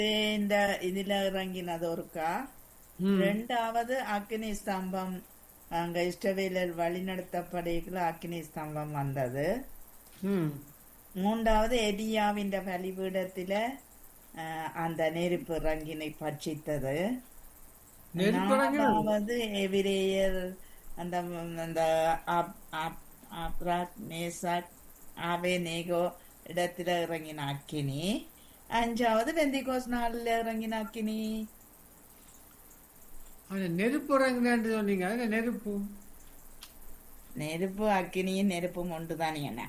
இந்த இதுல இறங்கினது ஒருக்கா ம். ரெண்டாவது அக்னி ஸ்தம்பம் அங்க இஷ்டவேலர் வழிநடத்தப்படைக்குள்ள அக்னி ஸ்தம்பம் வந்தது ம். மூன்றாவது எலியாவின் பலிபீடத்தில அஹ், அந்த நெருப்பு இறங்கினை பட்சித்தது நெருப்பு இறங்கினது? நாலாவது எபிரேயர் அந்த அந்த அப்- அப்- அப்ராக் மேசாக் ஆவே நேகோ இடத்துல இறங்கின அக்கினி அஞ்சாவது வெந்திகோஸ் நாளில் இறங்கின அக்கினி அந்த நெருப்பு இறங்குதுன்னு சொன்னீங்க அது நெருப்பு நெருப்பு அக்கினியும் நெருப்பும் ஒன்று தானே என்ன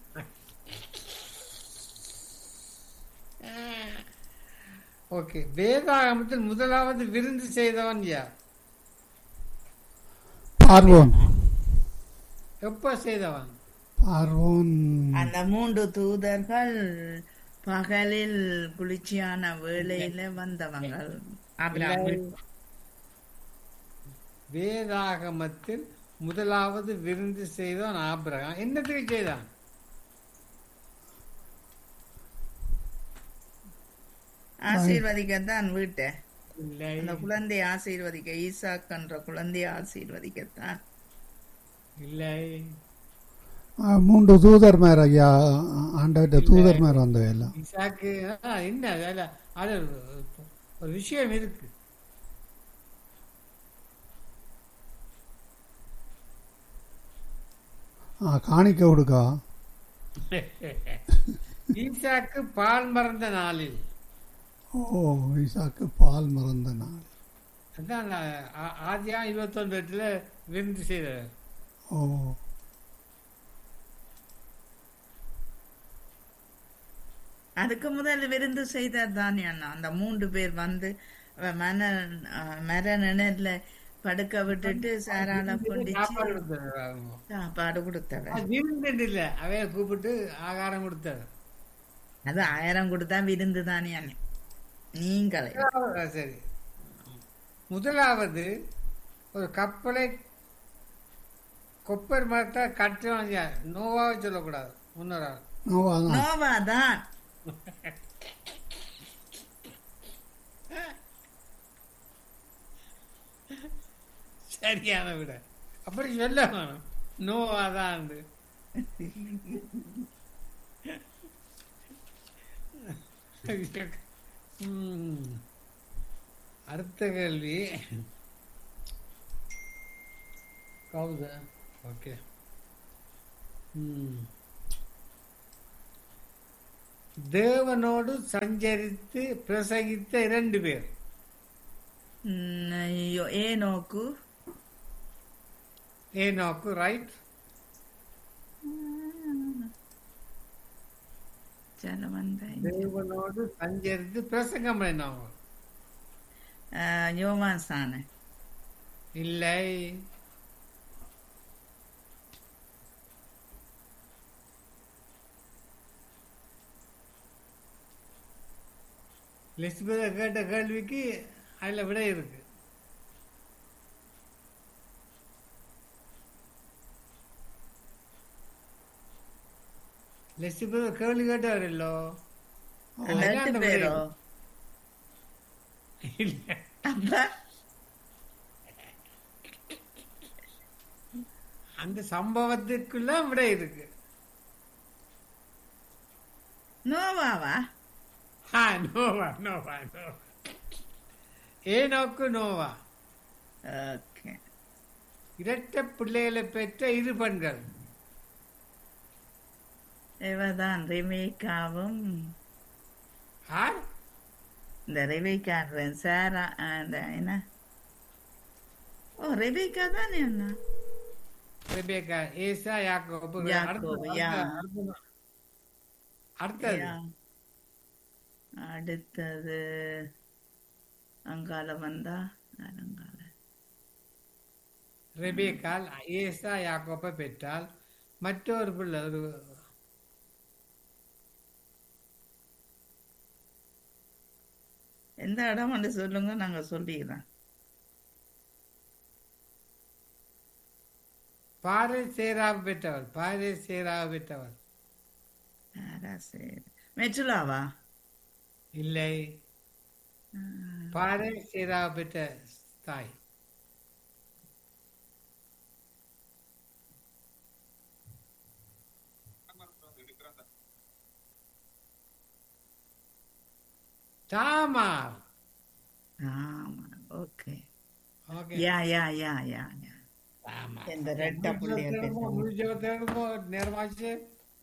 ஓகே வேதாகமத்தில் முதலாவது விருந்து செய்தவன் யார் பார்வோன் எப்ப செய்தவன் பார்வோன் அந்த மூன்று தூதர்கள் பகலில் குளிர்ச்சியான வேளையில வந்தவங்க ஆபிரகாம். வேதாகமத்தில் முதலாவது விருந்து செய்தவன் ஆபிரகாம் என்னத்துக்கு செய்தான் ஆசீர்வதிக்கத்தான் வீட்டை இல்லை அந்த குழந்தையை ஆசீர்வதிக்க ஈசாக் என்ற குழந்தையை ஆசீர்வதிக்கத்தான் இல்லை ஆ, மூன்று தூதர்மார் ஐயா ஆண்டவர்கிட்ட தூதர்மார் வந்தவை எல்லாம் இசாக்கு ஆ, என்ன அதுல அது ஒரு விஷயம் இருக்கு ஆ, காணிக்க கொடுக்கா ஈசாக்கு பால் மறந்த நாளில் ஓ ஈசாக்கு பால் மறந்த நாள் அதான் ஆ- ஆதியா இருபத்தொன்று எட்டுல விருந்து செய்தார் ஓ அதுக்கு முதல் விருந்து செய்தார் தானே அண்ணா அந்த மூன்று பேர் வந்து அவ மன அஹ், மர நிழல்ல படுக்க விட்டுட்டு சாரால கொண்டிச்சு சாப்பாடு கொடுத்தார் அவங்க. சாப்பாடு கொடுத்தவர் அது விருந்து இல்ல அவைய கூப்பிட்டு ஆகாரம் கொடுத்தார் அது ஆயிரம் கொடுத்தா விருந்து தானே அண்ணே நீங்களே முதலாவது- சரி முதலாவது ஒரு கப்பலை கொப்பர் மரத்தை கட்டுவாங்க நோவாவை சொல்லக்கூடாது முன்னொரு ஆள் நோவா தான் நோவாதான் சரியான விட அப்படி சொல்ல வேணும் நோவாதான் ம். அடுத்த கேள்வி கவுத ஓகே ம். தேவனோடு சஞ்சரித்து பிரசங்கித்த இரண்டு பேர் ம், ஐயோ, ஏனோக்கு ஏனோக்கு ரைட் சில வந்த தேவனோடு சஞ்சரித்து பிரசங்கம் பண்ணினவங்க யோவான் சான இல்லை லிஸ்பத கேட்ட கேள்விக்கு அதுல விடை இருக்கு லிஸ்பத கேள்வி கேட்டவர் இல்லோ அந்த ரெண்டு பேரோ இல்ல அப்ப அந்த சம்பவத்துக்குள்ள விடை இருக்கு நோவாவா ஆ நோவா நோவா நோவா ஏனோக்கு நோவா ஓகே இரட்டை பிள்ளைகளை பெற்ற இரு பெண்கள் இவதான் ரெமேக்காவும் ஆர் இந்த ரெபேக்கா சாரா அந்த என்ன ஓ ரெபேக்கா தானே அண்ணா ரெபேக்கா ஏசா யாக்கோபு யாக்கோபு, யா. அடுத்தது அடுத்தது யா. அடுத்தது அங்கால வந்தா அங்கால ரெபேக்கால் ஏசா யாக்கோப்பை பெற்றால் மற்றொரு பிள்ளை ஒரு எந்த இடம் வந்து சொல்லுங்க நாங்க சொல்லிக்கிறோம் பாறை சேராவை பெற்றவர் பாறை சேராவை பெற்றவர் யாரா சரி மெச்சுலாவா இல்லை பாறை சீதா பெற்ற தாய் தாமார் ஆமா okay okay yeah yeah yeah yeah yeah Tamar இந்த ரெட்ட புள்ளிய பேசுறோம் முடிஞ்சவங்க நேரமாச்சு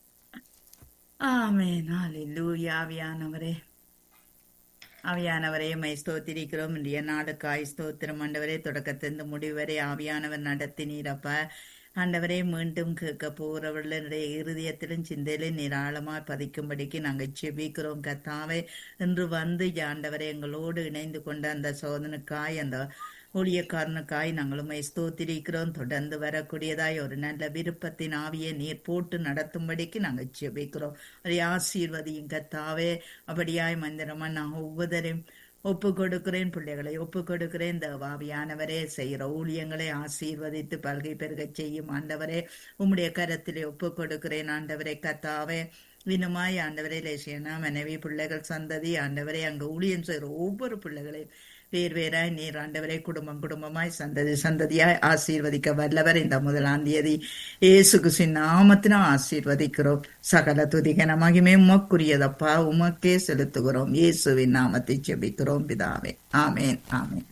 ஆமென் ஹalleluya ஆவியானவரே ஆவியானவரே மை ஸ்தோத்திரிக்கிறோம் இன்றைய நாளுக்காய் ஸ்தோத்திரம் ஆண்டவரே தொடக்கத்திலிருந்து முடிவு வரை ஆவியானவர் நடத்தினீரப்ப ஆண்டவரே மீண்டும் கேட்க போகிறவர்களுடைய இருதயத்திலும் சிந்தையிலும் நீர் ஆழமாய் பதிக்கும்படிக்கு நாங்கள் செபிக்கிறோம் கத்தாவே இன்று வந்து ஆண்டவரே எங்களோடு இணைந்து கொண்ட அந்த சோதனுக்காய் அந்த ஊழியக்காரனுக்காய் நாங்களும் ஸ்தோத்திரிக்கிறோம் தொடர்ந்து வரக்கூடியதாய் ஒரு நல்ல விருப்பத்தின் ஆவியை நீர் போட்டு நடத்தும்படிக்கு நாங்கள் ஜெபிக்கிறோம் அதை ஆசீர்வதியும் கத்தாவே அப்படியாய் மந்திரமா நான் ஒவ்வொருத்தரையும் ஒப்பு கொடுக்கிறேன் பிள்ளைகளை ஒப்பு கொடுக்கிறேன் தேவாவியானவரே செய்கிற ஊழியங்களை ஆசீர்வதித்து பல்கை பெருகச் செய்யும் ஆண்டவரே உம்முடைய கரத்திலே ஒப்பு கொடுக்கிறேன் ஆண்டவரே கத்தாவே வினுமாய் ஆண்டவரே லேசியனா மனைவி பிள்ளைகள் சந்ததி ஆண்டவரே அங்கு ஊழியம் செய்கிற ஒவ்வொரு பிள்ளைகளையும் வேர் வேறாய் நீர் ஆண்டவரே குடும்பம் குடும்பமாய் சந்ததி சந்ததியாய் ஆசீர்வதிக்க வல்லவர் இந்த முதலாம் தேதி இயேசு கிறிஸ்துவின் நாமத்தினா ஆசீர்வதிக்கிறோம் சகல துதிகன மகிமே உமக்குரியதப்பா உமக்கே செலுத்துகிறோம் இயேசுவின் நாமத்தை ஜெபிக்கிறோம் பிதாவே ஆமேன் ஆமேன்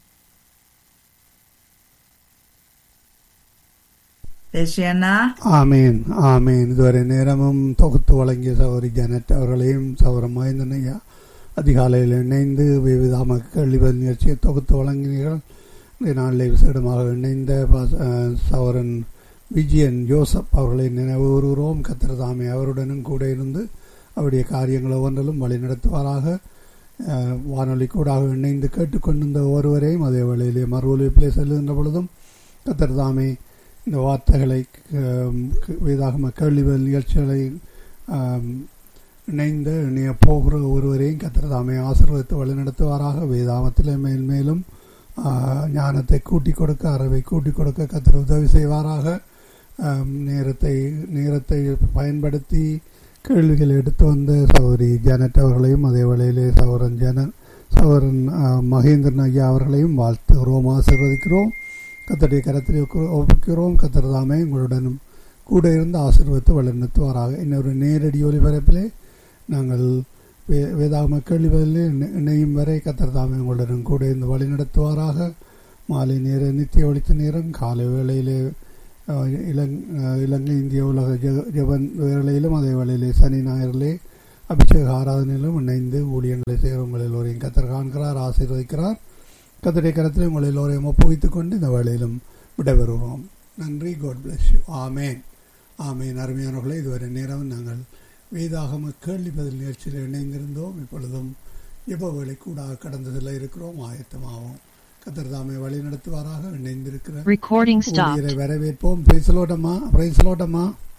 தேசியண்ணா ஆமீன் ஆமீன் இதுவரை நேரமும் தொகுத்து வழங்கிய சௌரி ஜனட் அவர்களையும் சௌர மகேந்திரனையா அதிகாலையில் இணைந்து விவித மக்கள் இவர் நிகழ்ச்சியை தொகுத்து வழங்கினீர்கள் இந்த நாளில் விசேடமாக இணைந்த பாச- அஹ், சௌரன் விஜயன் ஜோசப் அவர்களை நினைவு கூறுகிறோம் கத்திரதாமே அவருடனும் கூட இருந்து அவருடைய காரியங்கள் ஒவ்வொன்றிலும் வழி நடத்துவாராக அஹ், வானொலி கூடாக இணைந்து கேட்டுக்கொண்டிருந்த ஒருவரையும் அதே வேளையிலே மறு ஒலிப்பிலே செல்லுகின்ற பொழுதும் கத்திரதாமே இந்த வார்த்தைகளை ஆம், க- வேதாகம கேள்விகள் நிகழ்ச்சிகளை ஆம், இணைந்து இணைய போகிற ஒருவரையும் கத்திரதாமே ஆசீர்வதித்து வழிநடத்துவாராக வேதாமத்தில் மேல் மேலும் ஆ, ஞானத்தை கூட்டி கொடுக்க அறிவை கூட்டி கொடுக்க கத்திர உதவி செய்வாராக ஆம், நேரத்தை நேரத்தை பயன்படுத்தி கேள்விகள் எடுத்து வந்த சௌரி ஜானட் அவர்களையும் அதே வேளையிலே சௌரன் ஜன சௌரன் ஆ, மகேந்திரன் ஐயா அவர்களையும் வாழ்த்துகிறோம் ஆசீர்வதிக்கிறோம் கத்தருடைய கரத்தில் ஒப்பு- ஒப்புக்கிறோம் கத்தர் தாமே உங்களுடனும் கூட இருந்து ஆசீர்வதித்து வழிநடத்துவாராக இன்னொரு நேரடி ஒலிபரப்பிலே நாங்கள் வே வேதாகம கேள்விகளில் இணை- இணையும் வரை கத்தர் தாமே உங்களுடன் கூட இருந்து வழி நடத்துவாராக மாலை நேர நித்திய ஒழித்த நேரம் காலை வேளையிலே அஹ், இலங் அஹ், இலங்கை இந்திய உலக ஜெக- ஜெபன் வேளையிலும் அதே வேளையிலே சனி ஞாயிறிலே அபிஷேக ஆராதனையிலும் இணைந்து ஊழியங்களை செய்கிறவங்கள் எல்லோரையும் கத்தர் காண்கிறார் ஆசீர்வதிக்கிறார் கத்தருடைய கரத்தில் உங்கள் எல்லோரையும் ஒப்புவித்துக் கொண்டு இந்த வேளையிலும் விடைபெறுகிறோம் நன்றி காட் பிளஸ் யூ ஆமேன் ஆமேன் அருமையானவர்களே இதுவரை நேரம் நாங்கள் வேதாகம கேள்வி பதில் நிகழ்ச்சியில் இணைந்திருந்தோம் இப்பொழுதும் எப்போ வேலை கூட கடந்ததில் இருக்கிறோம் ஆயத்தமாவோம் கத்தர் தாமே வழி நடத்துவாராக இணைந்திருக்கிற Recording stopped. ஊழியரை வரவேற்போம் பிரைசலோட்டம்மா பிரைசலோட்டம்மா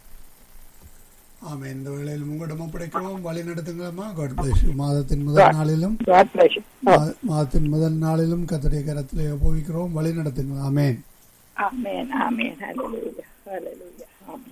ஆமே இந்த வேளையில் உங்களிடம் ஒப்படைக்கிறோம் வழி நடத்துங்களம்மா காட் பிளஸ் யூ மாதத்தின் முதல் நாளிலும் God bless you. மா- மாதத்தின் முதல் நாளிலும் கத்தருடைய கரத்திலே ஒப்புவிக்கிறோம் வழி நடத்துங்கள் ஆமேன் Amen. Amen. Hallelujah. Hallelujah. Amen.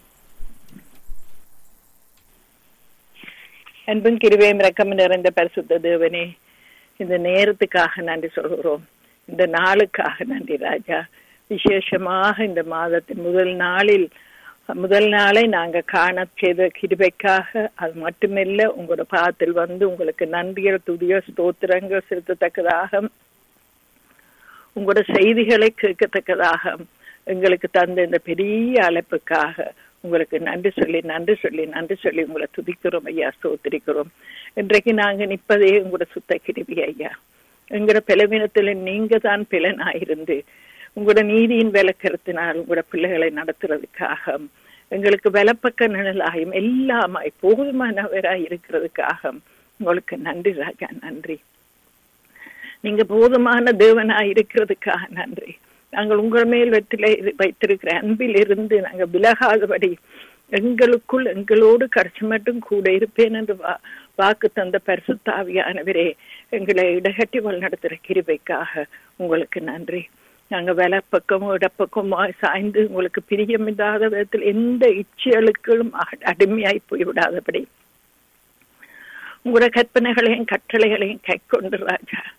அன்பும் கிருபையும் இரக்கம் நிறைந்த பரிசுத்த தேவனே இந்த நேரத்துக்காக நன்றி சொல்கிறோம் இந்த நாளுக்காக நன்றி ராஜா விசேஷமாக இந்த மாதத்தின் முதல் நாளில் முதல் நாளை நாங்க காண செய்த கிருபைக்காக அது மட்டுமில்ல உங்களோட பாதத்தில் வந்து உங்களுக்கு நன்றிகள் துதிய ஸ்தோத்திரங்கள் செலுத்தத்தக்கதாக உங்களோட செய்திகளை கேட்கத்தக்கதாக எங்களுக்கு தந்த இந்த பெரிய அழைப்புக்காக உங்களுக்கு நன்றி சொல்லி நன்றி சொல்லி நன்றி சொல்லி உங்களை துதிக்கிறோம் ஐயா ஸ்தோத்திரிக்கிறோம் இன்றைக்கு நாங்க நிற்பதே உங்களோட சுத்த கிருபி ஐயா எங்களோட பலவீனத்துல நீங்க தான் பிளனாயிருந்து உங்களோட நீதியின் விளக்கத்தினால் உங்களோட பிள்ளைகளை நடத்துறதுக்காக எங்களுக்கு விலப்பக்க நிழலாயும் எல்லாமாய் போதுமானவராய் இருக்கிறதுக்காக உங்களுக்கு நன்றி ராஜா நன்றி நீங்க போதுமான தேவனாய் இருக்கிறதுக்காக நன்றி நாங்கள் உங்கள் மேல் வெற்றில வைத்திருக்கிற அன்பில் இருந்து நாங்கள் விலகாதபடி எங்களுக்குள் எங்களோடு கடைசி மட்டும் கூட இருப்பேன் என்று வா வாக்கு தந்த பரிசுத்தாவியானவரே எங்களை இடகட்டி வழிநடத்துகிற கிருபைக்காக உங்களுக்கு நன்றி நாங்க வலப்பக்கமோ இடப்பக்கமோ சாய்ந்து உங்களுக்கு பிரியமில்லாத விதத்தில் எந்த இச்சைகளுக்கும் அ- அடிமையாய் போய்விடாதபடி உங்களோட கற்பனைகளையும் கட்டளைகளையும் கை கொண்டு ராஜா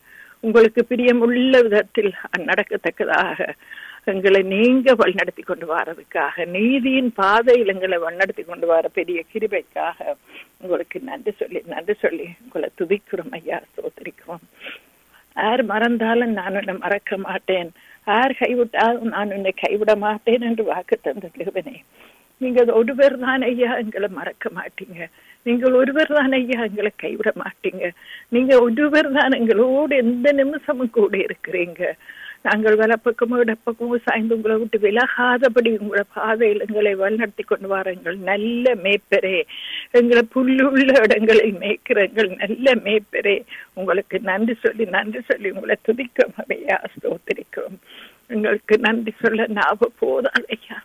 உங்களுக்கு பிரியமுள்ள விதத்தில் நடக்கத்தக்கதாக எங்களை நீங்க வழிநடத்தி கொண்டு வாரதுக்காக நீதியின் பாதையில் எங்களை வழிநடத்தி கொண்டு வர பெரிய கிருபைக்காக உங்களுக்கு நன்றி சொல்லி நன்றி சொல்லி உங்களை துதிக்கிறோம் ஐயா சோதரிக்கிறோம் யார் மறந்தாலும் நான் உன்னை மறக்க மாட்டேன் யார் கைவிட்டாலும் நான் உன்னை கைவிட மாட்டேன் என்று வாக்கு தந்த தேவனே நீங்கள் ஒருவர் தான் ஐயா எங்களை மறக்க மாட்டீங்க நீங்கள் ஒருவர் தான் ஐயா எங்களை கைவிட மாட்டீங்க நீங்க ஒருவர் தான் எங்களோடு எந்த நிமிஷமும் கூட இருக்கிறீங்க நாங்கள் வலப்பக்கமோ இடப்பக்கமோ சாய்ந்து உங்களை விட்டு விலகாதபடி உங்களை பாதையில் எங்களை வழிநடத்தி கொண்டு வாருங்கள் நல்ல மேய்ப்பரே எங்களை புல்லுள்ள இடங்களில் மேய்க்கிற எங்கள் நல்ல மேய்ப்பரே உங்களுக்கு நன்றி சொல்லி நன்றி சொல்லி உங்களை துதிக்கிறோம் அவையா ஸ்தோத்திரிக்கிறோம் எங்களுக்கு நன்றி சொல்ல ஞாபக போதாது ஐயா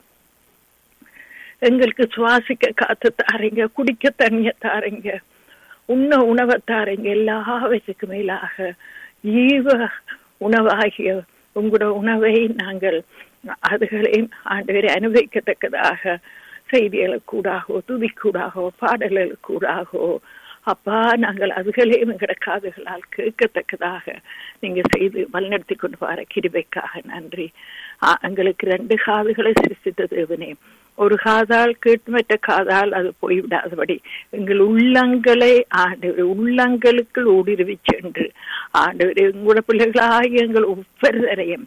எங்களுக்கு சுவாசிக்க காத்து தாரீங்க குடிக்க தண்ணிய தாரீங்க உண்ண உணவை தாரீங்க எல்லாவற்றுக்கு மேலாக ஈவ உணவாகிய உங்களோட உணவை நாங்கள் அதுகளையும் ஆண்டு அனுபவிக்கத்தக்கதாக செய்திகளுக்கூடாகவோ துதிக்கூடாகவோ பாடல்களுக்கூடாகவோ அப்பா நாங்கள் அதுகளையும் எங்கட காதுகளால் கேட்கத்தக்கதாக நீங்க செய்து வழிநடத்தி கொண்டு வர கிருபைக்காக நன்றி எங்களுக்கு ரெண்டு காதுகளை சிருஷ்டித்த தேவனே ஒரு காதால் கேட்டு மற்ற காதால் அது போய்விடாதபடி எங்கள் உள்ளங்களை ஆண்டவர் உள்ளங்களுக்குள் ஊடுருவி சென்று ஆண்டவர் உங்களோட பிள்ளைகளாகிய எங்கள் ஒவ்வொருவரையும்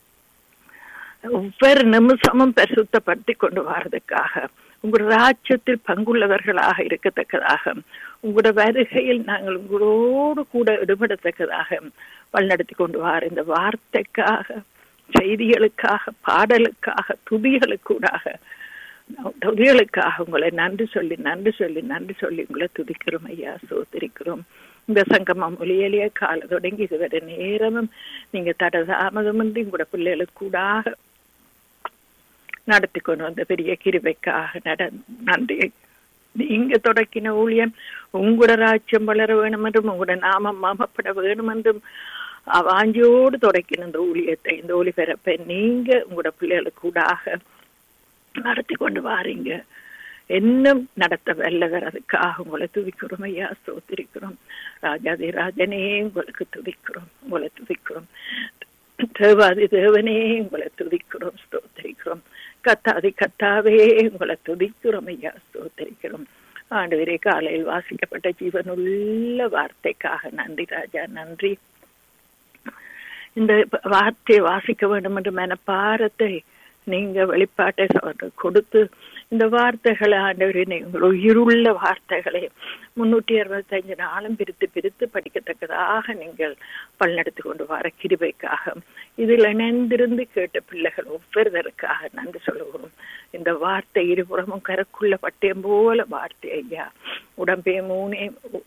ஒவ்வொரு நிமிஷமும் பரிசுத்தப்படுத்தி கொண்டு வர்றதுக்காக உங்களோட ராஜ்யத்தில் பங்குள்ளவர்களாக இருக்கத்தக்கதாக உங்களோட வருகையில் நாங்கள் உங்களோடு கூட ஈடுபடத்தக்கதாக வழிநடத்தி கொண்டு வார இந்த வார்த்தைக்காக செய்திகளுக்காக பாடலுக்காக துதிகளுக்கூடாக துதிகளுக்காக உங்களை நன்றி சொல்லி நன்றி சொல்லி நன்றி சொல்லி உங்களை துதிக்கிறோம் ஐயா சோத்திரிக்கிறோம் இந்த சங்கமம் ஒலியலிய கால தொடங்கி இதுவரை நேரமும் நீங்க தட தாமதமின்றி உங்களோட பிள்ளைகளுக்கு கூடாக நடத்தி கொண்டு வந்த பெரிய கிருபைக்காக நட நன்றி நீங்க தொடக்கின ஊழியம் உங்களோட ராஜ்யம் வளர வேணும் என்றும் உங்களோட நாமம் மாமப்பட வேணும் என்றும் வாஞ்சியோடு தொடக்கின இந்த ஊழியத்தை இந்த ஒளிபரப்பை நீங்க உங்களோட பிள்ளைகளுக்கு கூடாக நடத்தி கொண்டு வாரீங்க இன்னும் நடத்த வல்லவர் அதுக்காக உங்களை துதிக்கிறோம் ஐயா ஸ்தோத்திரிக்கிறோம் ராஜாதி ராஜனே உங்களுக்கு துதிக்கிறோம் உங்களை துதிக்கிறோம் தேவாதி தேவனே உங்களை துதிக்கிறோம் ஸ்தோத்திரிக்கிறோம் கத்தாதி கத்தாவே உங்களை துதிக்கிறோம் ஐயா ஸ்தோத்திரிக்கிறோம் ஆண்டு காலையில் வாசிக்கப்பட்ட ஜீவனுள்ள வார்த்தைக்காக நன்றி ராஜா நன்றி இந்த வார்த்தையை வாசிக்க வேண்டும் என்ற மனப்பாரத்தை நீங்க வெளிப்பாட்டை கொடுத்து இந்த வார்த்தைகளை ஆண்டவரே நீங்கள் உயிருள்ள வார்த்தைகளை முன்னூற்றி அறுபத்தஞ்சு நாளும் பிரித்து பிரித்து படிக்கத்தக்கதாக நீங்கள் பல்நடத்தி கொண்டு வர கிருபைக்காக இதில் இணைந்திருந்து கேட்ட பிள்ளைகள் ஒவ்வொருவருக்காக நன்றி சொல்லுகிறோம் இந்த வார்த்தை இருபுறமும் கருக்குள்ள பட்டயம் போல வார்த்தை ஐயா உடம்பே மூனே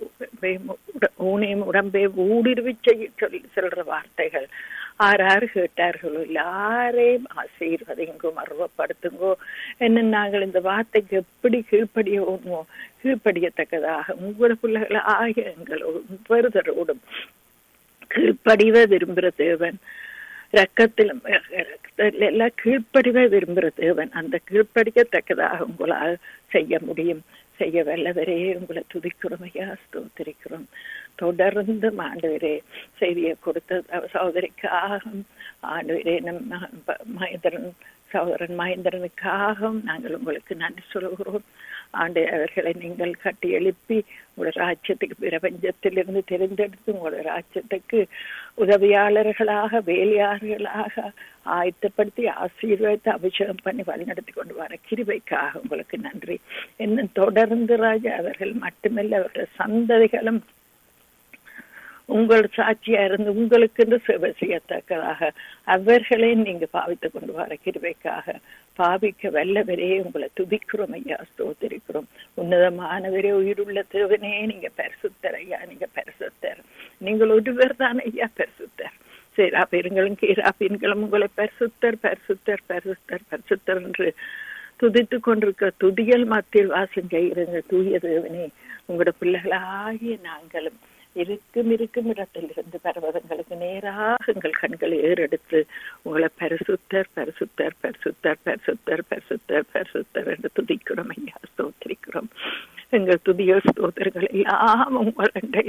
ஊனேம் உடம்பே ஊடுருவி செய்ய சொல்லி சொல்ற வார்த்தைகள் ஆறாறு கேட்டார்களோ எல்லாரையும் ஆசீர்வதிங்கோ மர்வப்படுத்துங்கோ என்ன நாங்கள் இந்த வார்த்தைக்கு எப்படி கீழ்ப்படியோமோ கீழ்ப்படியத்தக்கதாக உங்களோட பிள்ளைகளை ஆகிய எங்கள் ஒவ்வொருத்தரோடும் கீழ்ப்படிவ விரும்புகிற தேவன் ரக்கத்திலும் எல்லாம் கீழ்ப்படிவ விரும்புகிற தேவன் அந்த கீழ்ப்படிக்கத்தக்கதாக உங்களால் செய்ய முடியும் செய்ய வல்லவரே உங்களை துதிக்கிறோம் ஐயா ஸ்தோத்திரிக்கிறோம் தொடர்ந்து ஆண்டவரே செய்தியை கொடுத்த சகோதரிக்காக ஆண்டவரே நம் மகேந்திரன் சகோதரன் மகேந்திரனுக்காகவும் நாங்கள் உங்களுக்கு நன்றி சொல்கிறோம் ஆண்டு அவர்களை நீங்கள் கட்டி எழுப்பி உங்களோட ராஜ்யத்துக்கு பிரபஞ்சத்திலிருந்து தெரிந்தெடுத்து உங்களோட ராஜ்யத்துக்கு உதவியாளர்களாக வேலையாளர்களாக ஆயத்தப்படுத்தி ஆசீர்வாதத்தை அபிஷேகம் பண்ணி வழிநடத்தி கொண்டு வர கிருபைக்காக உங்களுக்கு நன்றி இன்னும் தொடர்ந்து ராஜா அவர்கள் மட்டுமல்ல அவர்கள் சந்ததிகளும் உங்கள் சாட்சியா இருந்து உங்களுக்கு என்று சேவை செய்யத்தக்கதாக அவர்களை நீங்க பாவித்துக் கொண்டு வர கிருபைக்காக பாவிக்க வல்லவரே உங்களை துதிக்கிறோம் ஐயா ஸ்தோத்திரிக்கிறோம் உன்னதமானவரே உயிருள்ள தேவனே நீங்க பரிசுத்தர் ஐயா நீங்க பரிசுத்தர் நீங்கள் ஒருவர் தான் ஐயா பரிசுத்தர் சேரா பெருங்களும் கீரா பெண்களும் உங்களை பரிசுத்தர் பரிசுத்தர் பரிசுத்தர் பரிசுத்தர் என்று துதித்து கொண்டிருக்க துதியல் மத்தியில் வாசம் செய்கிறங்க தூய தேவனே உங்களோட பிள்ளைகளாகிய நாங்களும் இருக்கும் இருக்கும் இடத்தில் இருந்து பர்வதங்களுக்கு நேராக எங்கள் கண்களை ஏறெடுத்து உங்களை பரிசுத்தர் பரிசுத்தர் பரிசுத்தர் பரிசுத்தர் பரிசுத்தர் பரிசுத்தர் என்று துதிக்கிறோம் ஐயா ஸ்தோத்திரிக்கிறோம் எங்கள் துதிய ஸ்தோத்திரங்கள் எல்லாம் உங்கள் அண்டையில்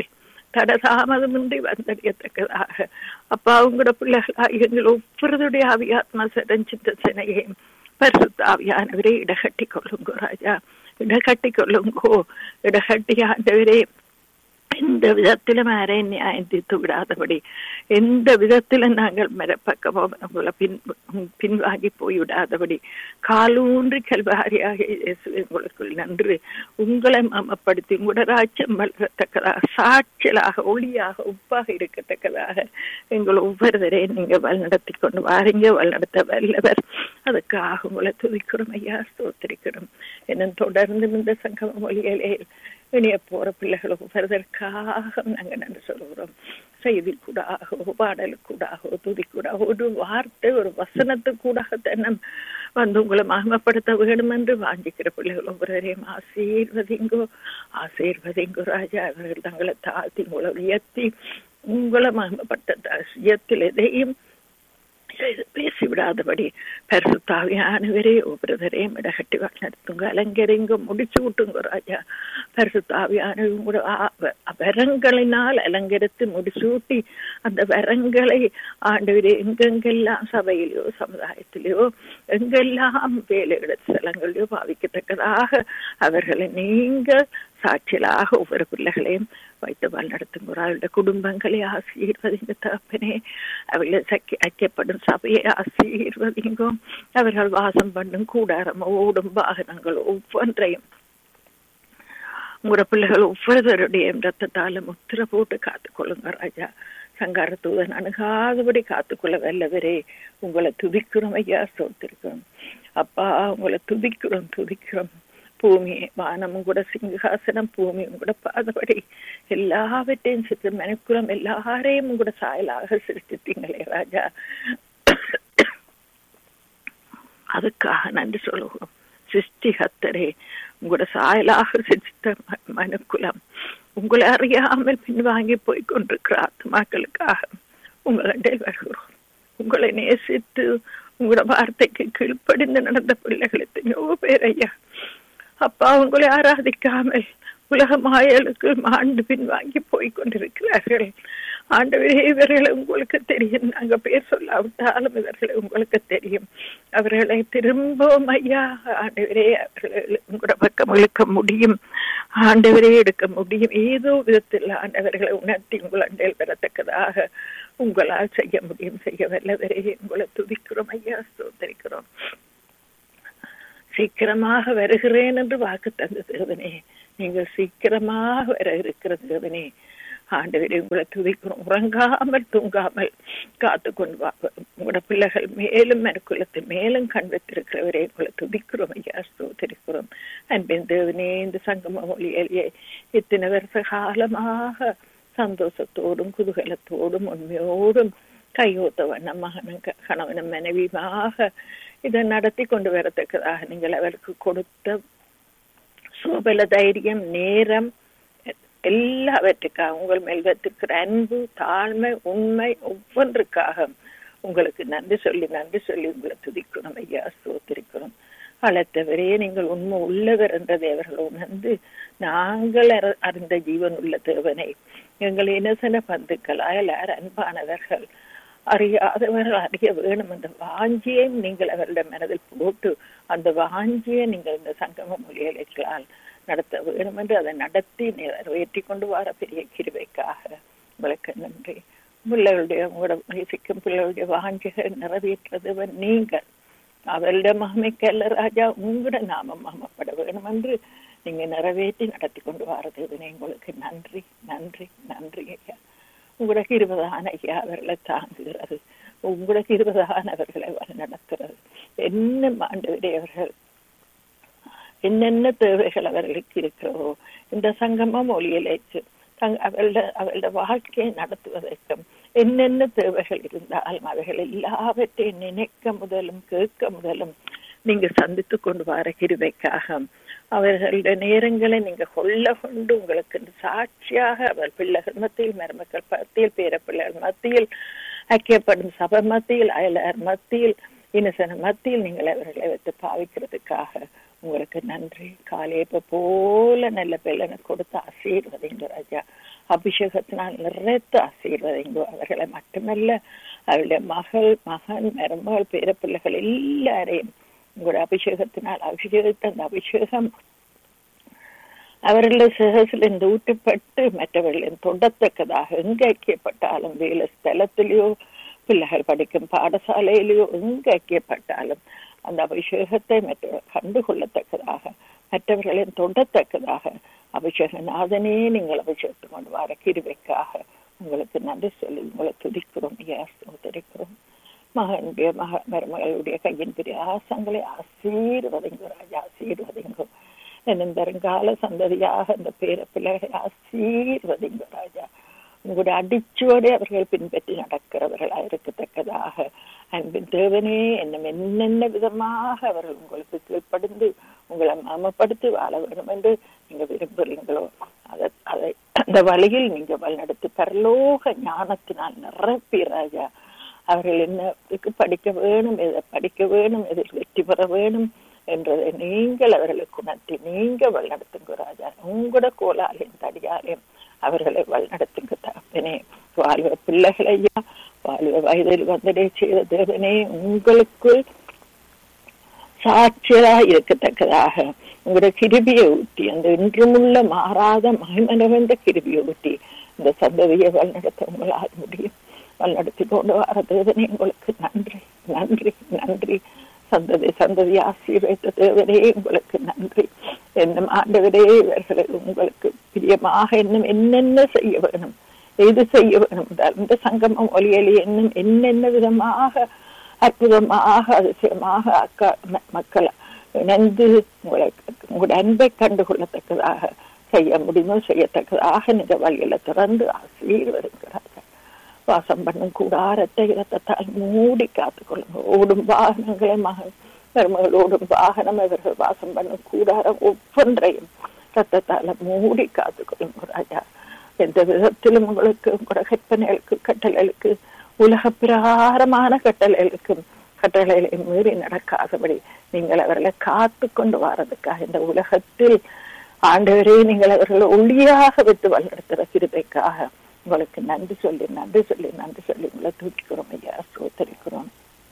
தடதாமதமின்றி வந்தடையத்தக்கதாக அப்பா உங்களோட பிள்ளைகளாக எங்கள் ஒவ்வொருடைய ஆவியாத்மா சிறஞ்சித்த சினையையும் பரிசுத்த ஆவியானவரே இடகட்டி கொள்ளுங்கோ ராஜா இடகட்டி கொள்ளுங்கோ இடகட்டி ஆண்டவரே எந்த விதத்திலும் அரை நியாயம் தீர்த்து விடாதபடி எந்த விதத்திலும் நாங்கள் மரப்பக்கமோ உங்களை பின் பின்வாங்கி போய்விடாதபடி காலூன்றி கல்வாரியாக இயேசு உங்களுக்குள் நன்று உங்களை மமப்படுத்தி உங்களோட ராஜ்யம் வளரத்தக்கதாக சாட்சியலாக ஒளியாக உப்பாக இருக்கத்தக்கதாக எங்கள் ஒவ்வொருவரையும் நீங்க வழிநடத்தி கொண்டு வாரீங்க வழிநடத்த வல்லவர் அதுக்காக உங்களை துதிக்கிறோம் ஐயா ஸ்தோத்திரிக்கிறோம் என்ன தொடர்ந்து இந்த சங்கம மொழிகளே இணைய போற பிள்ளைகளுக்கு வருவதற்காக நாங்க நன்றி சொல்கிறோம் செய்தி கூடாகவோ பாடலுக்கூடாகவோ துதிக்கூடாக ஒரு வார்த்தை ஒரு வசனத்துக்கூடாக தன்னம் வந்து உங்களை மகிமப்படுத்த வேண்டும் என்று வாஞ்சிக்கிற பிள்ளைகள் ஒவ்வொருவரையும் ஆசீர்வதிங்கோ ஆசீர்வதிங்கோ ராஜா அவர்கள் தங்களை தாழ்த்தி உங்களை உயர்த்தி உங்களை மகிமப்பட்ட சுயத்தில் எதையும் பேசி விடாதபடி பரிசுத்தாவியானவரே ஒவ்வொருவரையும் இடகட்டி நடத்துங்க அலங்கரிங்க முடிச்சு விட்டுங்க ராஜா பரிசுத்தாவியான வரங்களினால் அலங்கரித்து முடிசூட்டி அந்த வரங்களை ஆண்டவரே எங்கெங்கெல்லாம் சபையிலோ சமுதாயத்திலேயோ எங்கெல்லாம் வேலையிட ஸ்தலங்களிலோ பாவிக்கத்தக்கதாக அவர்களை நீங்க சாட்சியலாக ஒவ்வொரு பிள்ளைகளையும் வைத்து வழிநடத்துங்க அவருடைய குடும்பங்களை ஆசீர்வதிங்க தகப்பனே அவர்களை சக்கி ஐக்கியப்படும் சபையை ஆசீர்வதிங்கோ அவர்கள் வாசம் பண்ணும் கூடாரம் ஓடும் வாகனங்கள் ஒவ்வொன்றையும் உங்களோட பிள்ளைகள் ஒவ்வொருவருடைய ரத்தத்தால முத்திர போட்டு காத்துக்கொள்ளுங்க ராஜா சங்கார தூதன் அணுகாதபடி காத்துக்கொள்ள வல்லவரே உங்களை துதிக்கிறோம் ஐயா சோத்திருக்கிறோம் அப்பா உங்களை துதிக்கிறோம் துதிக்கிறோம் பூமி வானமும் கூட சிங்காசனம் பூமியும் கூட பாதபடி எல்லாவற்றையும் சிற்று மனுக்குலம் எல்லாரையும் கூட சாயலாக சிருஷ்டித்தீங்களே ராஜா அதுக்காக நன்றி சொல்லுவோம் சிருஷ்டிகத்தரே உங்களோட சாயலாக சிரித்த மனுக்குலம் உங்களை அறியாமல் பின்வாங்கி போய் கொண்டிருக்கிற ஆத்மாக்களுக்காக உங்களிடே வருகிறோம் உங்களை நேசித்து உங்களோட வார்த்தைக்கு கீழ்ப்படிந்து நடந்த பிள்ளைகள் எத்தனையோ பேர் ஐயா அப்பா உங்களை ஆராதிக்காமல் உலக மாயலுக்கு ஆண்டு பின் வாங்கி போய் கொண்டிருக்கிறார்கள் ஆண்டவரே இவர்களை உங்களுக்கு தெரியும் நாங்க பேர் சொல்லாவிட்டாலும் இவர்களை உங்களுக்கு தெரியும் அவர்களை திரும்பவும் ஐயா ஆண்டவரே அவர்களை உங்களோட பக்கம் இழுக்க முடியும் ஆண்டவரே எடுக்க முடியும் ஏதோ விதத்தில் ஆண்டவர்களை உணர்த்தி உங்கள் அண்டையில் பெறத்தக்கதாக உங்களால் செய்ய முடியும் செய்ய வல்லவரே உங்களை துதிக்கிறோம் ஐயா சோதரிக்கிறோம் சீக்கிரமாக வருகிறேன் என்று வாக்கு தந்த தேவனே நீங்கள் சீக்கிரமாக வர இருக்கிற தேவனே ஆண்டவரே உங்களை துதிக்கிறோம் உறங்காமல் தூங்காமல் காத்து கொண்டு உங்களோட பிள்ளைகள் மேலும் மனுக்குலத்தை மேலும் கண் வைத்திருக்கிறவரே உங்களை துதிக்கிறோம் ஐயா ஸ்தோத்திரிக்கிறோம் அன்பின் தேவனே இந்த சங்கம மொழியிலேயே இத்தனை வருஷ காலமாக சந்தோஷத்தோடும் குதூகலத்தோடும் உண்மையோடும் கையோத்த வண்ணம் மகனும் கணவனும் மனைவியுமாக இதை நடத்தி கொண்டு வரத்தக்கதாக நீங்கள் அவருக்கு கொடுத்த சோபல தைரியம் நேரம் எல்லாவற்றுக்காக உங்கள் மேல் வைத்திருக்கிற அன்பு தாழ்மை உண்மை ஒவ்வொன்றுக்காக உங்களுக்கு நன்றி சொல்லி நன்றி சொல்லி உங்களை துதிக்கணும் ஐயா சோத்திருக்கிறோம் அழைத்தவரே நீங்கள் உண்மை உள்ளவர் என்றதை அவர்கள் உணர்ந்து நாங்கள் அறிந்த ஜீவன் உள்ள தேவனை எங்கள் இனசன பந்துக்களால் யார் அன்பானவர்கள் அறியாதவர்கள் அறிய வேணும் என்ற வாஞ்சியையும் நீங்கள் அவருடைய மனதில் போட்டு அந்த வாஞ்சியை நீங்கள் இந்த சங்கம மொழிகளால் நடத்த வேணும் என்று அதை நடத்தி நிறைவேற்றி கொண்டு வர பெரிய கிருவைக்காக உங்களுக்கு நன்றி பிள்ளைகளுடைய உங்களோட நேசிக்கும் பிள்ளைகளுடைய வாஞ்சிகள் நிறைவேற்றதுவன் நீங்கள் அவருடைய மகமைக்கல்ல ராஜா உங்களோட நாமம் மகமப்பட வேணும் என்று நீங்க நிறைவேற்றி நடத்தி கொண்டு வரது உங்களுக்கு நன்றி நன்றி நன்றி ஐயா உங்களுக்கு இருபதான ஐயா அவர்களை தாங்குகிறது உங்களுக்கு இருபதான அவர்களை நடத்துறது என்ன ஆண்டு அவர்கள் என்னென்ன தேவைகள் அவர்களுக்கு இருக்கிறதோ இந்த சங்கமம் ஒளியலேச்சு அவளுடைய அவளுடைய வாழ்க்கையை நடத்துவதற்கும் என்னென்ன தேவைகள் இருந்தாலும் அவைகள் எல்லாவற்றையும் நினைக்க முதலும் கேட்க முதலும் நீங்க சந்தித்து கொண்டு வர கிருவைக்காக அவர்களுடைய நேரங்களை நீங்க கொள்ள கொண்டு உங்களுக்கு சாட்சியாக அவர் பிள்ளைகள் மத்தியில் மருமக்கள் மத்தியில் பேர பிள்ளைகள் மத்தியில் ஐக்கியப்படும் சபை மத்தியில் அயலார் மத்தியில் இனசன மத்தியில் நீங்கள் அவர்களை வைத்து பாவிக்கிறதுக்காக உங்களுக்கு நன்றி காலேப்ப போல நல்ல பிள்ளனை கொடுத்து ஆசீர்வதிங்க ராஜா அபிஷேகத்தினால் நிறைத்து ஆசீர்வதிங்க அவர்களை மட்டுமல்ல அவருடைய மகள் மகன் மருமகள் பேர பிள்ளைகள் எல்லாரையும் உங்களுடைய அபிஷேகத்தினால் அபிஷேகத்த அந்த அபிஷேகம் அவர்களுடைய சிரசிலிருந்து ஊட்டப்பட்டு மற்றவர்களின் தொடத்தக்கதாக எங்க ஐக்கியப்பட்டாலும் வேலை ஸ்தலத்திலேயோ பிள்ளைகள் படிக்கும் பாடசாலையிலேயோ எங்க ஐக்கியப்பட்டாலும் அந்த அபிஷேகத்தை மற்ற கண்டுகொள்ளத்தக்கதாக மற்றவர்களின் தொடத்தக்கதாக அபிஷேகநாதனே நீங்கள் அபிஷேகத்து கொண்டு வர கிருவைக்காக உங்களுக்கு நன்றி சொல்லி உங்களை துதிக்கிறோம் ஐயா சோதரிக்கிறோம் மகனுடைய மக மருமகளுடைய கையின் பிரியாசங்களை ஆசீர்வதிங்க ராஜா ஆசீர்வதிங்க என்னும் வருங்கால சந்ததியாக இந்த பேர பிள்ளைகளை ஆசீர்வதிங்க ராஜா உங்களுடைய அடிச்சோடு அவர்கள் பின்பற்றி நடக்கிறவர்களாக இருக்கத்தக்கதாக அன்பின் தேவனே என்னும் என்னென்ன விதமாக அவர்கள் உங்களுக்கு கீழ்ப்படிந்து உங்களை மாமப்படுத்தி வாழ வேண்டும் என்று நீங்க விரும்புறீங்களோ அதை அதை அந்த வழியில் நீங்க வழிநடத்தி பரலோக ஞானத்தினால் நிரப்பி ராஜா அவர்கள் என்னத்துக்கு படிக்க வேணும் எதை படிக்க வேணும் எதில் வெற்றி பெற வேணும் என்றதை நீங்கள் அவர்களுக்கு உணர்த்தி நீங்க வழிநடத்துங்க ராஜா உங்களோட கோலாலையும் தடியாலையும் அவர்களை வழிநடத்துங்க தகப்பனே வாழ்வ பிள்ளைகளையா வாழ்வ வயதில் வந்தடே செய்த தேவனே உங்களுக்குள் சாட்சியரா இருக்கத்தக்கதாக உங்களுடைய கிருபியை ஊட்டி அந்த இன்றுமுள்ள மாறாத மகிமனவந்த கிருபியை ஊட்டி இந்த சந்ததியை வழிநடத்த உங்களால் முடியும் வழிநடத்தி கொண்டு வர தேவனே உங்களுக்கு நன்றி நன்றி நன்றி சந்ததி சந்ததி ஆசீர்வைத்த தேவனே உங்களுக்கு நன்றி என்னும் ஆண்டவரே இவர்களை உங்களுக்கு பிரியமாக இன்னும் என்னென்ன செய்ய வேணும் எது செய்ய வேணும் இந்த சங்கமம் ஒலியலி என்னும் என்னென்ன விதமாக அற்புதமாக அதிசயமாக அக்கா மக்கள் இணைந்து உங்களை உங்களுடைய அன்பை கண்டுகொள்ளத்தக்கதாக செய்ய முடியுமோ செய்யத்தக்கதாக நீங்க வழியில திறந்து ஆசீர்வதிக்கிறார்கள் வாசம் பண்ணும் கூடாரத்தை இரத்தத்தால் மூடி காத்துக்கொள்ளுங்க ஓடும் வாகனங்களை மகன் மருமகள் ஓடும் வாகனம் இவர்கள் வாசம் பண்ணும் கூடாரம் ஒவ்வொன்றையும் ரத்தத்தால மூடி காத்துக்கொள்ளுங்க ராஜா எந்த விதத்திலும் உங்களுக்கு உங்களோட கற்பனைகளுக்கு கட்டளைகளுக்கு உலக பிரகாரமான கட்டளைகளுக்கு கட்டளைகளை மீறி நடக்காதபடி நீங்கள் அவர்களை காத்து கொண்டு வர்றதுக்காக இந்த உலகத்தில் ஆண்டவரே நீங்கள் அவர்களை ஒளியாக விட்டு வழிநடத்துகிற கிருபைக்காக உங்களுக்கு நன்றி சொல்லி நன்றி சொல்லி நன்றி சொல்லி உங்களை தூக்கிக்கிறோம் ஐயா சோத்தரிக்கிறோம்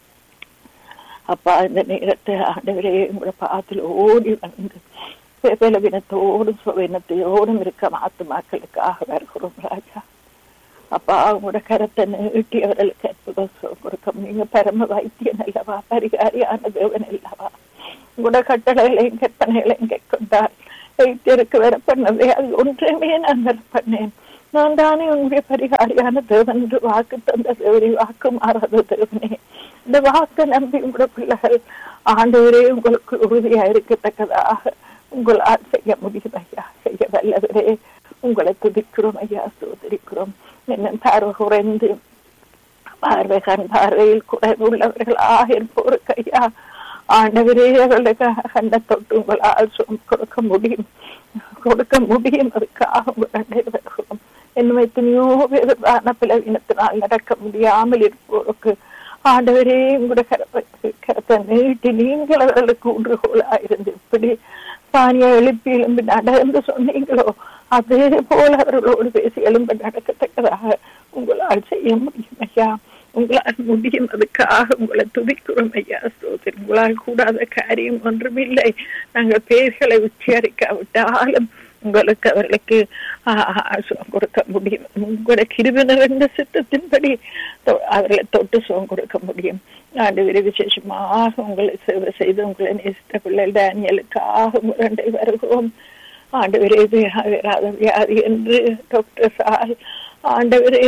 அப்பா இந்த நேரத்தை ஆண்டவரே உங்களை பாத்துல ஓடி வந்து பலவீனத்தோடும் சுவீனத்தையோடும் இருக்க ஆத்துமாக்களுக்காக வருகிறோம் ராஜா அப்பா உங்களோட கரத்தை நீட்டி அவர்களுக்கு அற்புதம் கொடுக்க நீங்க பரம வைத்தியன் அல்லவா பரிகாரியான தேவன் அல்லவா உங்களோட கட்டளைகளையும் கற்பனைகளையும் கேட்கொண்டால் வைத்தியருக்கு வர பண்ணவே அது ஒன்றுமே நான் வர பண்ணேன் நான் தானே உங்களுடைய பரிகாரியான தேவன் என்று வாக்கு தந்த தேவனை வாக்கு மாறாத தேவனே இந்த வாக்கு நம்பி உங்களோட பிள்ளைகள் ஆண்டவரே உங்களுக்கு உறுதியா இருக்கத்தக்கதாக உங்களால் செய்ய முடியும் ஐயா செய்ய வல்லவரே உங்களை துதிக்கிறோம் ஐயா சோதரிக்கிறோம் என்ன பார்வை குறைந்து பார்வை கண் பார்வையில் குறைவுள்ளவர்களாக இருப்போருக்கு ஐயா ஆண்டவரே அவர்களுக்கு கண்ட தொட்டு உங்களால் கொடுக்க முடியும் கொடுக்க முடியும் அதுக்காக உங்களுடைய வருகிறோம் இன்னும் எத்தனையோ பேர் தான பிளவினத்தினால் நடக்க முடியாமல் இருப்போருக்கு ஆண்டவரே உங்களோட கரத்தை நீட்டி நீங்கள் அவர்களுக்கு ஊன்றுகோலா இருந்து இப்படி சாணியை எழுப்பி எழும்பி நடந்து சொன்னீங்களோ அதே போல அவர்களோடு பேசி எழும்பி நடக்கத்தக்கதாக உங்களால் செய்ய முடியும் ஐயா உங்களால் முடியும் அதுக்காக உங்களை துதிக்கிறோம் ஐயா சோதரி உங்களால் கூடாத காரியம் ஒன்றுமில்லை நாங்கள் பேர்களை உச்சரிக்காவிட்டாலும் உங்களுக்கு அவர்களுக்கு சுகம் கொடுக்க முடியும் உங்களோட கிருபி நிறைந்த சித்தத்தின்படி அவர்களை தொட்டு சுகம் கொடுக்க முடியும் ஆண்டு விரை விசேஷமாக உங்களை சேவை செய்து உங்களை நேசித்த பிள்ளை டேனியலுக்காக முரண்டை வருகிறோம் ஆண்டவரே வராத வியாதி என்று டாக்டர் சால் ஆண்டவரே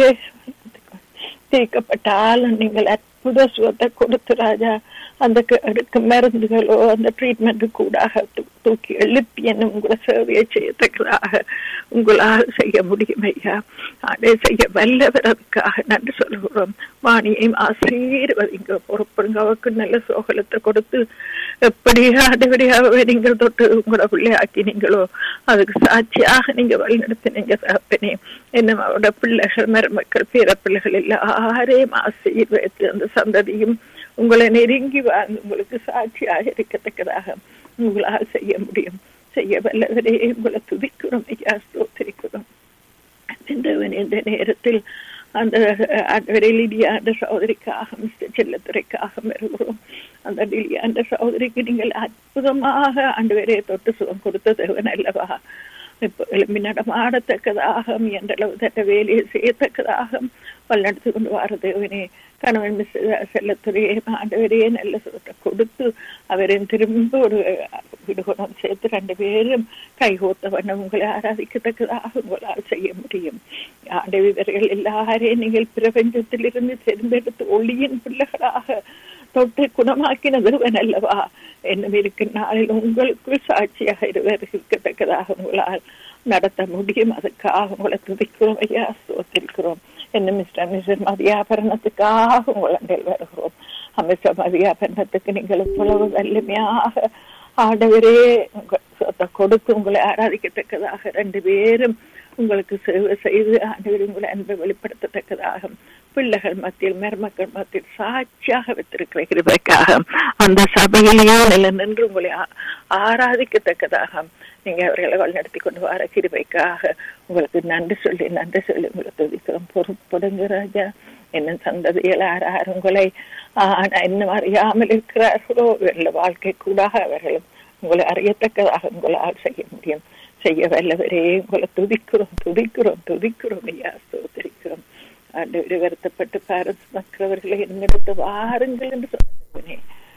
தீர்க்கப்பட்டாலும் நீங்கள் அற்புத சுகத்தை கொடுத்து ராஜா அந்த அதுக்கு மருந்துகளோ அந்த ட்ரீட்மெண்ட் கூடாக தூக்கி எழுப்பி என்ன உங்களை சேவையை செய்யத்தக்கதாக உங்களால் செய்ய முடியும் ஐயா அதே செய்ய வல்லவர் அதுக்காக நன்றி சொல்லுகிறோம் வாணியையும் ஆசீர்வதிங்க பொறுப்படுங்க அவருக்கு நல்ல சோகலத்தை கொடுத்து எப்படி ஆண்டவடியாக நீங்கள் தொட்டு உங்களோட பிள்ளையாக்கினீங்களோ அதுக்கு சாட்சியாக நீங்க வழிநடத்தினீங்க தகப்பனே என்ன அவரோட பிள்ளைகள் மருமக்கள் பேர பிள்ளைகள் எல்லாரையும் ஆசீர்வதித்து அந்த சந்ததியும் உங்களை நெருங்கி வாழ்ந்து உங்களுக்கு சாட்சியாக இருக்கத்தக்கதாக உங்களால் செய்ய முடியும் செய்ய வல்லவரே உங்களை துதிக்கிறோம் ஐயா ஸ்தோத்திரிக்கிறோம் சிந்தவன் இந்த நேரத்தில் அந்த ஆண்டவரை லிடியாண்ட சகோதரிக்காக மிஸ்டர் செல்லத்துறைக்காக வருகிறோம் அந்த லிடியாண்ட சகோதரிக்கு நீங்கள் அற்புதமாக ஆண்டவரே தொட்டு சுகம் கொடுத்த தேவன் அல்லவா இப்போ எழும்பி நடமாடத்தக்கதாக என்றளவு தட்ட வேலையை செய்யத்தக்கதாக வழிநடத்தி கொண்டு வர தேவனே கணவன் மிஸ் செல்லத்துறையே ஆண்டவரே நல்ல சுகத்தை கொடுத்து அவரையும் திரும்ப ஒரு விடுகணம் சேர்த்து ரெண்டு பேரும் கைகோத்த வண்ணம் உங்களை ஆராதிக்கத்தக்கதாக உங்களால் செய்ய முடியும் ஆண்டவர்கள் எல்லாரையும் நீங்கள் பிரபஞ்சத்திலிருந்து தேர்ந்தெடுத்து ஒளியின் பிள்ளைகளாக தொட்டு குணமாக்கின தேவன் அல்லவா என்னும் இருக்கும் நாளில் உங்களுக்குள் சாட்சியாக இருவர் இருக்கத்தக்கதாக உங்களால் நடத்த முடியும் அதுக்காக உங்களை துதிக்கிறோம் ஐயா சோத்திருக்கிறோம் என்ன மிஸ்டர் மிஸ்டர் மதியாபரணத்துக்காக உங்கள் வருகிறோம் அமிஸ்டர் மதியாபரணத்துக்கு நீங்கள் இவ்வளவு வலிமையாக ஆண்டவரே கொடுத்து உங்களை ஆராதிக்கத்தக்கதாக ரெண்டு பேரும் உங்களுக்கு சேவை செய்து ஆண்டவர் உங்களை அன்பை வெளிப்படுத்தத்தக்கதாக பிள்ளைகள் மத்தியில் மருமக்கள் மத்தியில் சாட்சியாக வைத்திருக்கிற கிருபைக்காக அந்த சபையிலேயே நில நின்று உங்களை ஆராதிக்கத்தக்கதாக நீங்க அவர்களை வழிநடத்தி கொண்டு வர கிருபைக்காக உங்களுக்கு நன்றி சொல்லி நன்றி சொல்லி உங்களை துதிக்கிறோம் பொறுப்படுங்க ராஜா என்ன சந்ததிகள் யார் உங்களை இன்னும் அறியாமல் இருக்கிறார்களோ வெள்ள வாழ்க்கை கூட அவர்களும் உங்களை அறியத்தக்கதாக உங்களால் செய்ய முடியும் செய்ய வல்லவரே உங்களை துதிக்கிறோம் துதிக்கிறோம் துதிக்கிறோம் ஐயா சோதரிக்கிறோம் ஆண்டு வருத்தப்பட்டு பாரஸ் மற்றவர்களை என்னிடத்து வாருங்கள் என்று சொன்னே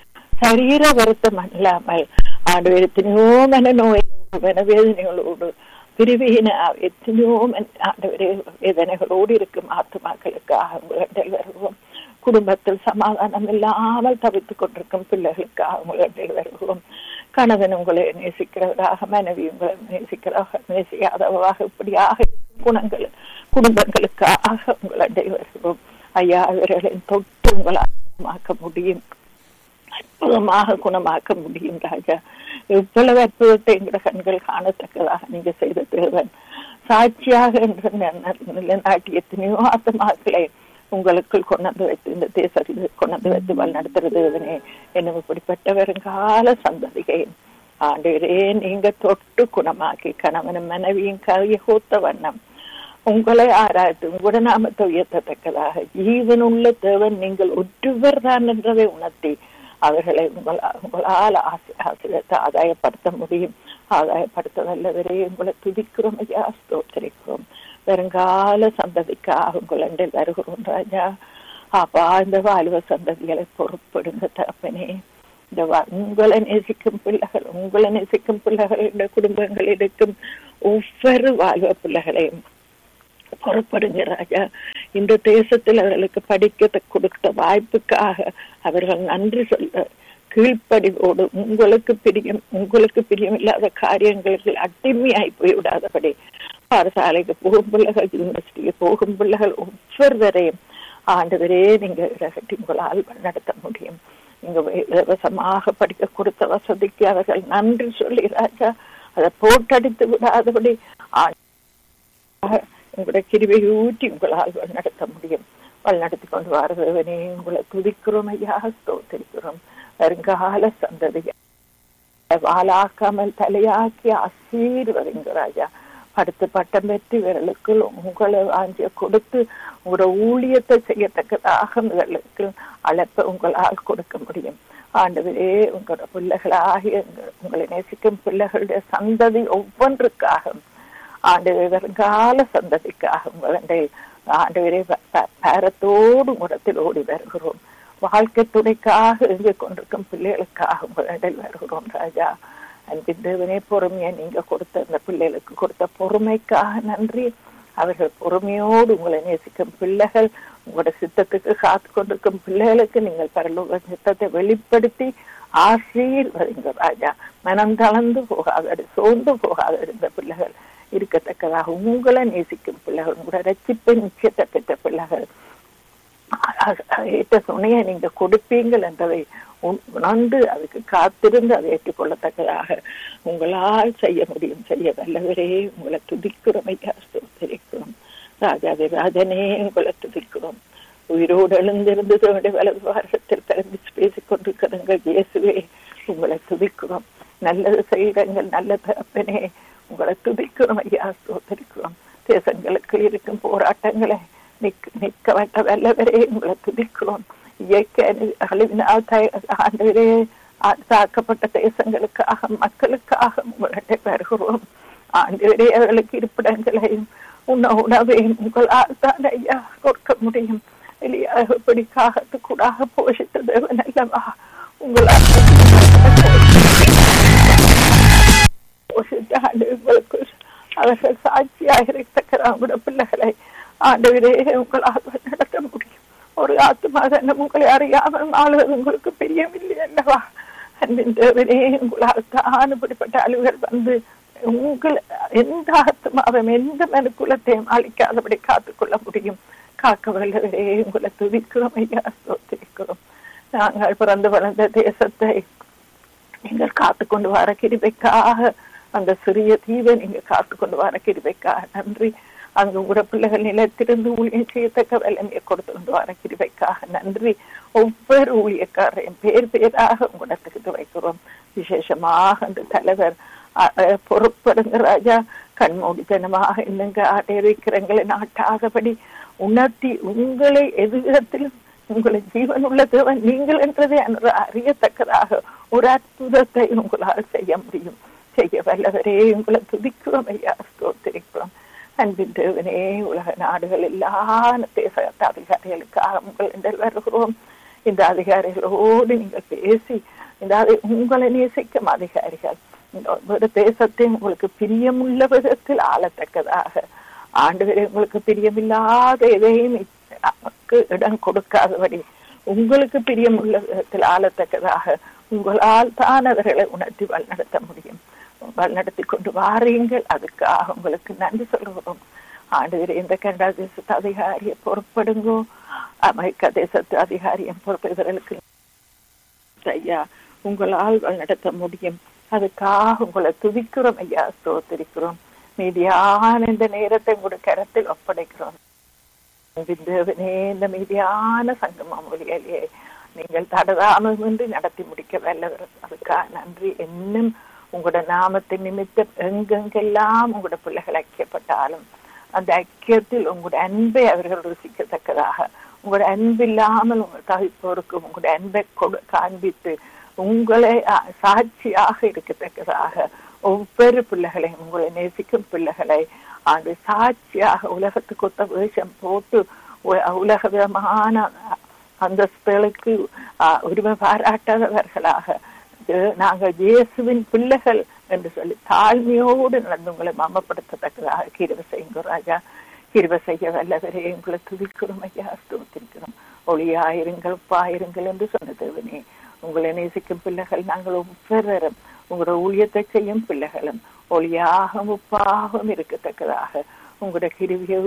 சரீர வருத்தம் அல்லாமல் ஆண்டு எத்தனையோ மன நோய் மனவேதனைகளோடு பிரிவின எத்தனையோ ஆண்டவரே வேதனைகளோடு இருக்கும் ஆத்துமாக்களுக்காக உங்களிடத்தில் வருவோம் குடும்பத்தில் சமாதானம் இல்லாமல் தவித்துக் கொண்டிருக்கும் பிள்ளைகளுக்காக உங்களிடத்தில் வருவோம் கணவன் உங்களை நேசிக்கிறவராக மனைவி உங்களை நேசிக்கிறவராக நேசிக்காதவராக இப்படியாக குணங்கள் குடும்பங்களுக்காக உங்களை வருவோம் ஐயா அவர்களின் தொட்டு உங்களால் குணமாக்க முடியும் அற்புதமாக குணமாக்க முடியும் ராஜா எவ்வளவு அற்புதத்தை எங்களோட கண்கள் காணத்தக்கதாக நீங்க செய்த தேவன் சாட்சியாக என்று நிலைநாட்டி எத்தனையோ ஆத்மாக்களை உங்களுக்குள் கொண்டாந்து வைத்து இந்த தேசத்தில் கொண்டாந்து வைத்து வழி நடத்துறது தேவனே என்னும் இப்படிப்பட்ட வருங்கால சந்ததிகை ஆண்டவரே நீங்க தொட்டு குணமாக்கி கணவனும் மனைவியும் கவிய கூத்த வண்ணம் உங்களை ஆராய்த்து உங்களோட நாமத்தை உயர்த்தத்தக்கதாக ஜீவனுள்ள தேவன் நீங்கள் ஒருவர் தான் என்றதை உணர்த்தி அவர்களை உங்களால் உங்களால் ஆசிரியத்தை ஆதாயப்படுத்த முடியும் ஆதாயப்படுத்த வல்லவரே உங்களை துதிக்கிறோம் ஐயா ஸ்தோத்தரிக்கிறோம் வருங்கால சந்ததிக்காக உங்களில் வருகிறோம் ராஜா அப்பா இந்த வாழ்வ சந்ததிகளை பொறுப்படுங்க தகப்பனே இந்த உங்களை நேசிக்கும் பிள்ளைகள் உங்களை நேசிக்கும் பிள்ளைகளுடைய குடும்பங்கள் இருக்கும் ஒவ்வொரு வாழ்வ பிள்ளைகளையும் புறப்படுங்க ராஜா இந்த தேசத்தில் அவர்களுக்கு படிக்க கொடுத்த வாய்ப்புக்காக அவர்கள் நன்றி சொல்ல கீழ்ப்படிவோடு உங்களுக்கு பிரியம் உங்களுக்கு பிரியம் இல்லாத காரியங்களுக்கு அடிமையாய் போய்விடாதபடி பாடசாலைக்கு போகும் பிள்ளைகள் யூனிவர்சிட்டிக்கு போகும் பிள்ளைகள் ஒவ்வொருவரையும் ஆண்டவரே நீங்க இரகட்டி உங்களால் நடத்த முடியும் நீங்க இலவசமாக படிக்க கொடுத்த வசதிக்கு அவர்கள் நன்றி சொல்லி ராஜா அதை போட்டடித்து விடாதபடி உங்களுடைய கிருவை ஊற்றி உங்களால் நடத்த முடியும் வழிநடத்தி கொண்டு வரதவனே உங்களை துதிக்கிறோம் ஐயா ஸ்தோத்திரிக்கிறோம் வருங்கால சந்ததியை வாழாக்காமல் தலையாக்கி ஆசீர்வதிங்க ராஜா அடுத்து பட்டம் பெற்று இவர்களுக்கு உங்களை வாஞ்சிய கொடுத்து உங்களோட ஊழியத்தை செய்யத்தக்கதாக இவர்களுக்கு அழைப்ப உங்களால் கொடுக்க முடியும் ஆண்டவரே உங்களோட பிள்ளைகளாகிய உங்களை நேசிக்கும் பிள்ளைகளுடைய சந்ததி ஒவ்வொன்றுக்காக ஆண்டு வருங்கால சந்ததிக்காக உங்களுடைய ஆண்டவரே பாரத்தோடு முடத்தில் ஓடி வருகிறோம் வாழ்க்கை துணைக்காக எழுதி கொண்டிருக்கும் பிள்ளைகளுக்காக உங்களிடம் வருகிறோம் ராஜா அன்பின் தேவனே பொறுமையை நீங்க கொடுத்த அந்த பிள்ளைகளுக்கு கொடுத்த பொறுமைக்காக நன்றி அவர்கள் பொறுமையோடு உங்களை நேசிக்கும் பிள்ளைகள் உங்களோட சித்தத்துக்கு காத்து கொண்டிருக்கும் பிள்ளைகளுக்கு நீங்கள் பரலோக சித்தத்தை வெளிப்படுத்தி ஆசீர்வதிங்க ராஜா மனம் தளர்ந்து போகாத சோர்ந்து போகாத இருந்த பிள்ளைகள் இருக்கத்தக்கதாக உங்களை நேசிக்கும் பிள்ளைகள் உங்களோட ரட்சிப்பை நிச்சயத்தை பெற்ற பிள்ளைகள் ஏற்ற துணையை நீங்க கொடுப்பீங்கள் என்பதை உணர்ந்து அதுக்கு காத்திருந்து அதை ஏற்றுக்கொள்ளத்தக்கதாக உங்களால் செய்ய முடியும் செய்ய வல்லவரே உங்களை துதிக்கிறோம் ஐயா ஸ்தோத்திரிக்கிறோம் ராஜாவே ராஜனே உங்களை துதிக்கிறோம் உயிரோடு எழுந்திருந்து வலது வாரத்தில் பிறந்து பேசிக் கொண்டிருக்கிறங்க இயேசுவே உங்களை துதிக்கிறோம் நல்லது செய்கிறங்கள் நல்ல தகப்பனே உங்களை துதிக்கிறோம் ஐயா ஸ்தோத்திரிக்கிறோம் தேசங்களுக்கு இருக்கும் போராட்டங்களை நிக்க நிக்க வைக்க வல்லவரே உங்களை துதிக்கிறோம் இயற்கை அழி- அழிவினால் த- ஆண்டவரே ஆ- தாக்கப்பட்ட தேசங்களுக்காக மக்களுக்காக உங்களிடம் வருகிறோம் ஆண்டவரே அவர்களுக்கு இருப்பிடங்களையும் உண உணவையும் உங்களால் தான் ஐயா கொடுக்க முடியும் இல்லையா எப்படி காகத்துக்கூடாக போஷித்த தேவன் அல்லவா உங்களால் போஷித்த ஆண்டவர்களுக்கு அவர்கள் சாட்சியாக இருக்கத்தக்க உங்களோட பிள்ளைகளை ஆண்டவரே உங்களால் நடத்த முடியும் ஒரு ஆத்மா தானே உங்களை அறியாமல் ஆளுவது உங்களுக்கு பிரியமில்லை அல்லவா அன்பின் தேவனே உங்களால் தான் இப்படிப்பட்ட அலுவல் வந்து உங்கள் எந்த ஆத்மாவும் எந்த மனுக்குலத்தையும் அழிக்காதபடி காத்துக்கொள்ள முடியும் காக்க வல்லவரே உங்களை துதிக்கிறோம் ஐயா ஸ்தோத்திரிக்கிறோம் நாங்கள் பிறந்து வளர்ந்த தேசத்தை நீங்கள் காத்து கொண்டு வர கிருபைக்காக அந்த சிறிய தீவை நீங்க காத்து கொண்டு வர கிருபைக்காக நன்றி அங்கு உங்களோட பிள்ளைகள் நிலத்திலிருந்து ஊழியம் செய்யத்தக்க வல்லமையை கொடுத்து கொண்டு வர கிருபைக்காக நன்றி ஒவ்வொரு ஊழியக்காரையும் பேர் பேராக உங்களிடத்துக்கு வைக்கிறோம் விசேஷமாக அந்த தலைவர் அ- அ, பொறுப்படுங்க ராஜா கண்மூடித்தனமாக என்னங்க ஆட்டிருக்கிறங்களை நாட்டாதபடி உணர்த்தி உங்களை எதிர்த்திலும் உங்களை ஜீவன் உள்ள தேவன் நீங்கள் என்றதை அன்று அறியத்தக்கதாக ஒரு அற்புதத்தை உங்களால் செய்ய முடியும் செய்ய வல்லவரே உங்களை துதிக்கிறோம் ஐயா ஸ்தோத்திரிக்கிறோம் அன்பின் தேவனே உலக நாடுகள் எல்லா தேச அதிகாரிகளுக்காக உங்கள் வருகிறோம் இந்த அதிகாரிகளோடு நீங்கள் பேசி இந்த அதி- உங்களை நேசிக்கும் அதிகாரிகள் இந்த ஒவ்வொரு தேசத்தை உங்களுக்கு பிரியமுள்ள விதத்தில் ஆளத்தக்கதாக ஆண்டு உங்களுக்கு பிரியமில்லாத எதையும் நமக்கு இடம் கொடுக்காதபடி உங்களுக்கு பிரியமுள்ள விதத்தில் ஆளத்தக்கதாக உங்களால் தான் அவர்களை உணர்த்தி வழிநடத்த முடியும் வழிநடத்தி கொண்டு வாரீங்கள் அதுக்காக உங்களுக்கு நன்றி சொல்கிறோம் ஆண்டு இந்த கனடா தேசத்து அதிகாரியை பொறுப்படுங்கோ அமெரிக்கா தேசத்து அதிகாரியம் பொறுப்பு இவர்களுக்கு ஐயா உங்களால் வழிநடத்த முடியும் அதுக்காக உங்களை துதிக்கிறோம் ஐயா ஸ்தோத்திரிக்கிறோம் மீதியான இந்த நேரத்தை உங்களுடைய கரத்தில் ஒப்படைக்கிறோம் தேவனே இந்த மீதியான சங்கமம் ஒலியாலேயே நீங்கள் தடதாமமின்றி நடத்தி முடிக்க வல்லவர் அதுக்காக நன்றி இன்னும் உங்களோட நாமத்தின் நிமித்தம் எங்கெங்கெல்லாம் உங்களோட பிள்ளைகள் ஐக்கியப்பட்டாலும் அந்த ஐக்கியத்தில் உங்களோட அன்பை அவர்கள் ருசிக்கத்தக்கதாக உங்களோட அன்பு இல்லாமல் உங்கள் தவிப்போருக்கு உங்களோட அன்பை கொடு காண்பித்து உங்களை அஹ், சாட்சியாக இருக்கத்தக்கதாக ஒவ்வொரு பிள்ளைகளையும் உங்களை நேசிக்கும் பிள்ளைகளை ஆண்டு சாட்சியாக உலகத்துக்கு ஒத்த வேஷம் போட்டு உ- உலக விதமான அந்தஸ்துகளுக்கு ஆஹ், உரிமை பாராட்டாதவர்களாக இது நாங்கள் இயேசுவின் பிள்ளைகள் என்று சொல்லி தாழ்மையோடு நடந்து உங்களை மமப்படுத்தத்தக்கதாக கிருப செய்யுங்க ராஜா கிருப செய்ய வல்லவரே உங்களை துதிக்கிறோம் ஐயா ஸ்தோத்திரிக்கிறோம் ஒளியாயிருங்கள் உப்பாயிருங்கள் என்று சொன்ன தேவனே உங்களை நேசிக்கும் பிள்ளைகள் நாங்கள் ஒவ்வொருவரும் உங்களோட ஊழியத்தை செய்யும் பிள்ளைகளும் ஒளியாகவும் உப்பாகவும் இருக்கத்தக்கதாக உங்களோட கிருவியை